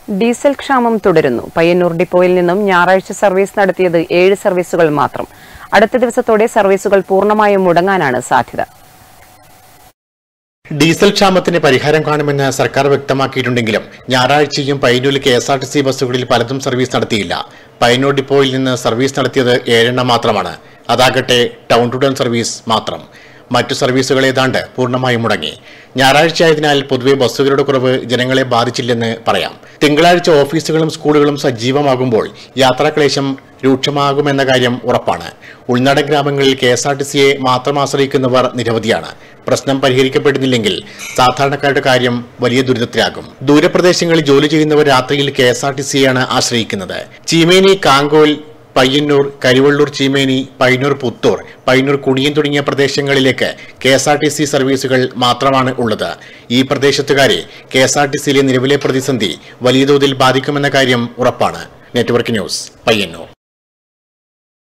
diesel ക്ഷാമം തുടരുന്നു പയ്യന്നൂർ ഡിപ്പോയിൽ നിന്നും ഞായറാഴ്ച സർവീസ് നടത്തിയത് ഏഴ് സർവീസുകൾ മാത്രം അടുത്ത ദിവസത്തോടെ സർവീസുകൾ പൂർണ്ണമായും മുടങ്ങാനാണ് സാധ്യത ഡീസൽ ക്ഷാമത്തിന് പരിഹാരം കാണുമെന്ന് സർക്കാർ വ്യക്തമാക്കിയിട്ടുണ്ടെങ്കിലും ഞായറാഴ്ചയും പയ്യന്നൂരിൽ K S R T C ബസ്സുകളിൽ പലതും സർവീസ് നടത്തിയില്ല പയ്യന്നൂർ ഡിപ്പോയിൽ നിന്ന് സർവീസ് നടത്തിയത് ഏഴെണ്ണം മാത്രമാണ് അതാകട്ടെ ടൗൺ ടു ടൗൺ സർവീസ് മാത്രം മറ്റു സർവീസുകൾ ഏതാണ്ട് പൂർണ്ണമായും മുടങ്ങി ഞായറാഴ്ച ആയതിനാൽ പൊതുവെ ബസ്സുകളുടെ കുറവ് ജനങ്ങളെ ബാധിച്ചില്ലെന്ന് പറയാം തിങ്കളാഴ്ച ഓഫീസുകളും സ്കൂളുകളും സജീവമാകുമ്പോൾ യാത്രാക്ലേശം രൂക്ഷമാകുമെന്ന കാര്യം ഉറപ്പാണ് ഉൾനാടൻ ഗ്രാമങ്ങളിൽ കെ എസ് ആർ ടി സിയെ മാത്രം ആശ്രയിക്കുന്നവർ നിരവധിയാണ് പ്രശ്നം പരിഹരിക്കപ്പെടുന്നില്ലെങ്കിൽ സാധാരണക്കാരുടെ കാര്യം വലിയ ദുരിതത്തിലാകും ദൂരപ്രദേശങ്ങളിൽ ജോലി ചെയ്യുന്നവർ രാത്രിയിൽ കെ എസ് ആർ ടി സിയെയാണ് ആശ്രയിക്കുന്നത് ചീമേനി കാങ്കോൽ പയ്യന്നൂർ കരിവള്ളൂർ ചീമേനി പയ്യന്നൂർ പുത്തൂർ പയ്യന്നൂർ കുണിയൻ തുടങ്ങിയ പ്രദേശങ്ങളിലേക്ക് K S R T C സർവീസുകൾ മാത്രമാണ് ഉള്ളത് ഈ പ്രദേശത്തുകാരെ കെ എസ് ആർ ടി സിയിലെ നിലവിലെ പ്രതിസന്ധി വലിയ തോതിൽ ബാധിക്കുമെന്ന കാര്യം ഉറപ്പാണ് നെറ്റ്വർക്ക് ന്യൂസ് പയ്യന്നൂർ